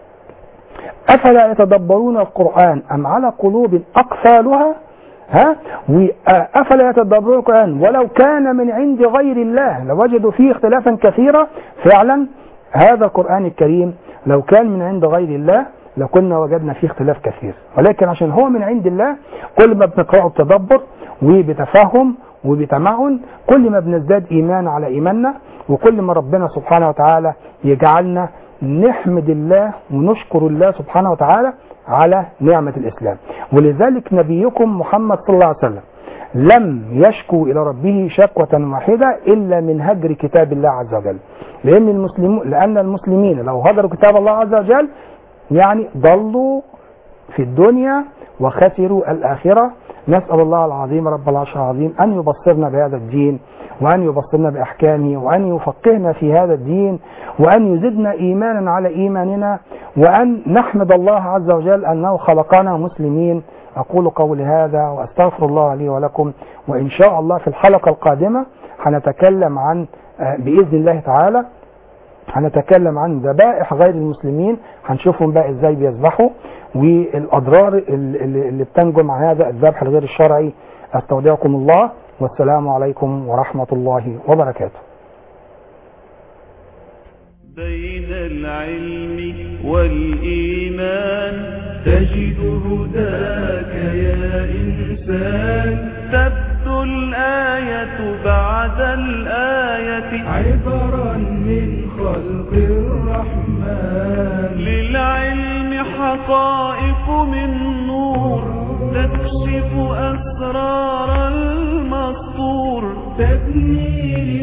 أفلا يتدبرون القرآن أم على قلوب أقفالها ها وأفلا يتدبرون القرآن ولو كان من عند غير الله لوجدوا فيه اختلافا كثيرا فعلا هذا القرآن الكريم لو كان من عند غير الله لكنا وجدنا فيه اختلاف كثير ولكن عشان هو من عند الله كل ما بنقرأه بتدبر وبتفهم وبتمعن كل ما بنزداد إيمان على إيماننا وكل ما ربنا سبحانه وتعالى يجعلنا نحمد الله ونشكر الله سبحانه وتعالى على نعمة الإسلام ولذلك نبيكم محمد صلى الله عليه وسلم لم يشكو إلى ربه شكوة واحدة إلا من هجر كتاب الله عز وجل لأن المسلمون لأن المسلمين لو هجروا كتاب الله عز وجل يعني ضلوا في الدنيا وخسروا الآخرة نسأل الله العظيم رب العرش العظيم أن يبصرنا بهذا الدين وأن يبصرنا بأحكامه وأن يفقهنا في هذا الدين وأن يزدنا إيمانا على إيماننا وأن نحمد الله عز وجل أنه خلقنا مسلمين أقول قولي هذا وأستغفر الله لي ولكم وإن شاء الله في الحلقة القادمة هنتكلم عن آه، بإذن الله تعالى هنتكلم عن ذبائح غير المسلمين هنشوفهم بقى ازاي بيذبحوا والاضرار اللي اللي بتنجم عن هذا الذبح الغير الشرعي استودعكم الله والسلام عليكم ورحمه الله وبركاته بين العلم والإيمان تجد هداك يا إنسان تبدو الآية بعد الآية عبرا من خلق الرحمن للعلم حقائق من نور تكشف أسرار المسطور تبني